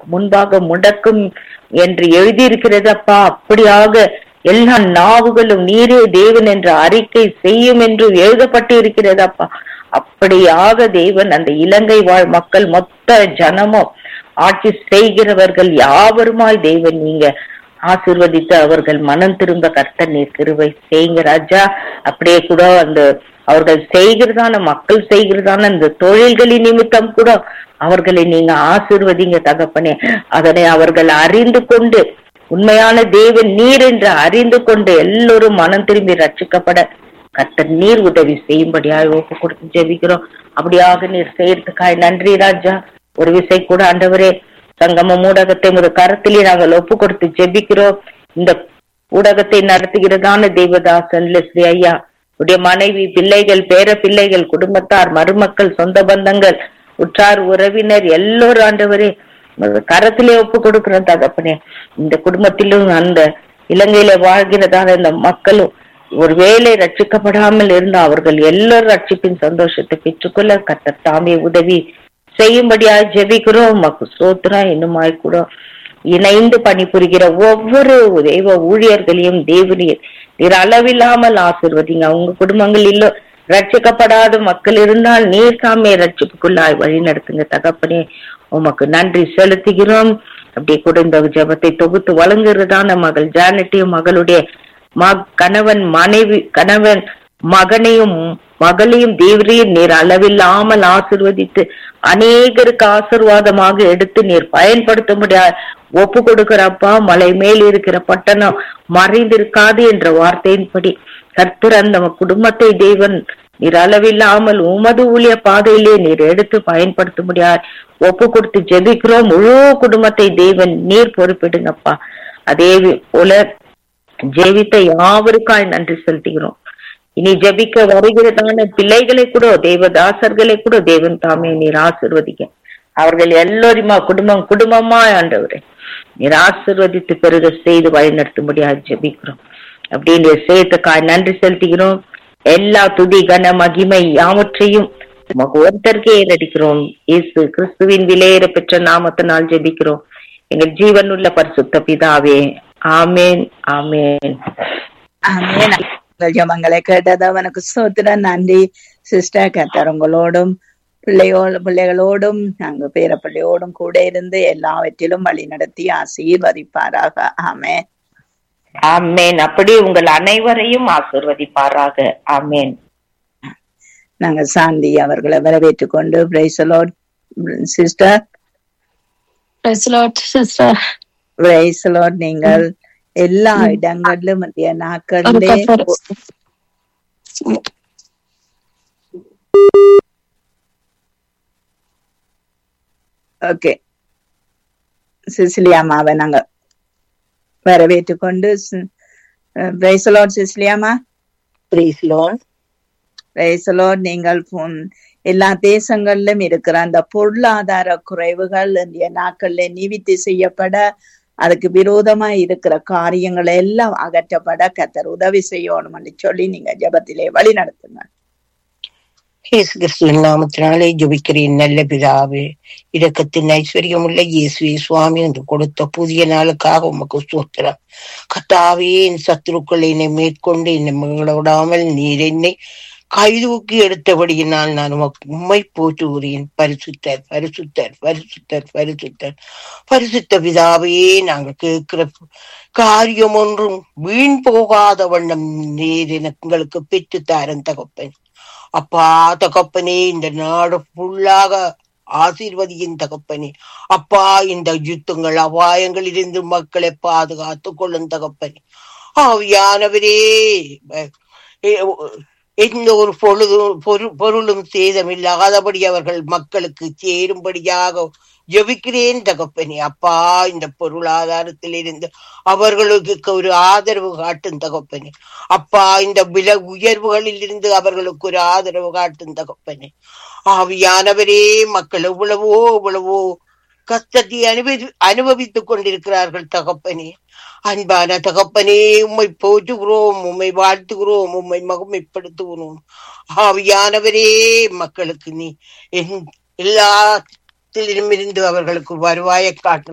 முன்பாக முடக்கும் என்று எழுதியிருக்கிறதப்பா அப்படியாக எல்லா நாவுகளும் நீரே தேவன் என்ற அறிக்கை செய்யும் என்று எழுதப்பட்டு இருக்கிறதப்பா அப்படியாக தேவன் அந்த இலங்கை வாழ் மக்கள் மொத்த ஜனமும் ஆட்சி செய்கிறவர்கள் யாவருமாய் தேவன் நீங்க ஆசிர்வதித்து அவர்கள் மனம் திரும்ப கர்த்தர் நீர் கிருபை செய்யுங்க ராஜா அப்படியே கூட அந்த அவர்கள் செய்கிறதான மக்கள் செய்கிறதான அந்த தொழில்களின் நிமித்தம் கூட அவர்களை நீங்க ஆசிர்வதிங்க தகப்பனே அதனை அவர்கள் அறிந்து கொண்டு உண்மையான தேவன் நீர் என்று அறிந்து கொண்டு எல்லோரும் மனம் திரும்பி ரட்சிக்கப்பட கர்த்தர் நீர் உதவி செய்யும்படியாய் ஒப்பு கொடுத்து ஜெபிக்கிறோம் அப்படியாக நீர் செய்யறதுக்காய் நன்றி ராஜா ஒரு விசை கூட ஆண்டவரே சங்கம ஊடகத்தை ஒரு கரத்திலே நாங்கள் ஒப்பு கொடுத்து ஜெபிக்கிறோம் இந்த ஊடகத்தை நடத்துகிறதான தேவதாசன் லெஸ்லி ஐயா உடைய மனைவி பிள்ளைகள் பேர பிள்ளைகள் குடும்பத்தார் மருமக்கள் சொந்த பந்தங்கள் உற்றார் உறவினர் எல்லோரும் ஆண்டவரே உமது கரத்திலே ஒப்பு கொடுக்கிறோம் தகப்பனே இந்த குடும்பத்திலும் அந்த இலங்கையில வாழ்கிறதான இந்த மக்களும் ஒருவேளை ரட்சிக்கப்படாமல் இருந்த அவர்கள் எல்லோரும் ரட்சிப்பின் சந்தோஷத்தை பெற்றுக்கொள்ள கர்த்தர் தாமே உதவி செய்யும்படியா ஜெபிக்கிறோம் மக்கு சோத்திரம் இன்னுமாய் கூட இணைந்து பணிபுரிகிற ஒவ்வொரு தெய்வ ஊழியர்களையும் தேவனீர் நீர் அளவில்லாமல் ஆசிர்வதிங்க அவங்க குடும்பங்களில் ரட்சிக்கப்படாத மக்கள் இருந்தால் நீர் தாமே ரட்சிப்புக்குள்ளாய் வழி நடத்துங்க தகப்பனே உமக்கு நன்றி செலுத்துகிறோம் அப்படியே கூட இந்த ஜெபத்தை தொகுத்து வழங்குறதான மகள் ஜானட்டியும் மகளுடைய ம- கணவன் மனைவி கணவன் மகனையும் மகளையும் தேவரையும் நீர் அளவில்லாமல் ஆசிர்வதித்து அநேகருக்கு ஆசிர்வாதமாக எடுத்து நீர் பயன்படுத்த முடியாது ஒப்பு கொடுக்கிறப்பா மலை மேல் இருக்கிற பட்டணம் மறைந்திருக்காது என்ற வார்த்தையின்படி கர்த்தர் அந்த குடும்பத்தை தேவன் நீர் அளவில்லாமல் உமது ஊழிய பாதையிலே நீர் எடுத்து பயன்படுத்த முடியாது ஒப்பு கொடுத்து ஜெபிக்கிறோம் முழு குடும்பத்தை தேவன் நீர் பொறுப்பிடுங்கப்பா அதே போல ஜெபித்த யாவருக்காய் நன்றி செலுத்துகிறோம் இனி ஜெபிக்க வருகிறதான பிள்ளைகளை கூட தேவதாசர்களை கூட தேவன் தாமே நீர் ஆசிர்வதிக்க அவர்கள் எல்லோருமா குடும்பம் குடும்பமா ஆண்டவரே நீர் ஆசிர்வதித்து பெருக செய்து வழிநடத்தும்படியாக ஜெபிக்கிறோம் அப்படின்னு செய்யத்துக்காய் நன்றி செலுத்துகிறோம் எல்லா துதி கன மகிமை யாவற்றையும் உமக்கு ஒருத்தருக்கே ஏறடிக்கிறோம் இயேசு கிறிஸ்துவின் விலையேற பெற்ற நாமத்தினால் ஜெபிக்கிறோம் எங்கள் ஜீவனுள்ள பரிசுத்த பிதாவே ஆமேன் ஆமேன் ஆமென். உங்கள் ஜெபங்களை கேட்டது அவனுக்கு சோத்திரம் நன்றி சிஸ்டர் கத்தர் உங்களோடும் பிள்ளையோடு பிள்ளைகளோடும் நாங்க பேர பிள்ளையோடும் கூட இருந்து எல்லாவற்றிலும் வழி நடத்தி ஆசீர்வதிப்பாராக ஆமே ஆமேன் அப்படி உங்கள் அனைவரையும் ஆசிர்வதிப்பாராக ஆமேன் நாங்க சாந்தி அவர்களை வரவேற்றுக் கொண்டு praise the lord sister Praise the Lord, sister. Praise the lord நீங்கள் எல்லா இடங்களிலும் இந்த ஒரு நாட்களிலே கத்தர் ஓகே சிசிலியாமாவை நாங்க வரவேற்றுக் கொண்டு பிரைசலோட் சிசிலியாமா பிரைஸ் லார்ட் பிரைசலோட் நீங்கள் உம், எல்லா தேசங்களிலும் இருக்கிற அந்த பொருளாதார குறைவுகள் இந்த நாட்கள்ல நிவித்தி செய்யப்பட அதுக்கு விரோதமா இருக்கிற காரியங்கள் எல்லாம் அகற்றப்பட கத்தர் உதவி செய்யணும் சொல்லி நீங்க ஜெபத்திலே வழி நடத்துங்க இயேசு கிறிஸ்துவின் நாமத்தினாலே ஜெபிக்கிறேன் நல்ல பிதாவே இரக்கத்தின் ஐஸ்வர்யமுள்ள இயேசுவே சுவாமி என்று கொடுத்த புதிய நாளுக்காக உமக்கு ஸ்தோத்திரம் கத்தாவே என் சத்துருக்கள் என்னை மேற்கொண்டு என்னை மகளோடாமல் நீர் என்னை கைதூக்கி எடுத்தபடியினால் நான் உமக்கு உம்மை போற்றுகிறேன் பரிசுத்தர் பரிசுத்தர் பரிசுத்தர் பரிசுத்தர் பரிசுத்த பிதாவே நாங்கள் கேட்கிற காரியம் ஒன்றும் வீண் போகாத வண்ணம் நீர் எனக்கு எங்களுக்கு பெற்று தாரன் தகப்பன் அப்பா தகப்பனே இந்த நாடு ஃபுல்லாக ஆசீர்வதியின் தகப்பனே அப்பா இந்த யுத்தங்கள் அபாயங்களிலிருந்து மக்களை பாதுகாத்துக் கொள்ளும் தகப்பனே ஆவியானவரே அஹ், எ- எந்த ஒரு பொழுதும் பொரு- பொருளும் சேதமில்லாதபடி அவர்கள் மக்களுக்கு சேரும்படியாக ஜெபிக்கிறேன் தகப்பனே அப்பா இந்த பொருளாதாரத்திலிருந்து அவர்களுக்கு ஒரு ஆதரவு காட்டும் தகப்பனே அப்பா இந்த விலை உயர்வுகளில் இருந்து அவர்களுக்கு ஒரு ஆதரவு காட்டும் தகப்பனே ஆவியானவரே மக்கள் எவ்வளவோ எவ்வளவோ கஷ்டத்தை அனுபவி அனுபவித்துக் கொண்டிருக்கிறார்கள் தகப்பனே அன்பான தகப்பனே உம்மை போற்றுகிறோம் உம்மை வாழ்த்துகிறோம் உம்மை மகிமைப்படுத்துகிறோம் ஆவியானவரே மக்களுக்கு நீ என் எல்லாத்திலிருமிருந்து அவர்களுக்கு வருவாயை காட்டும்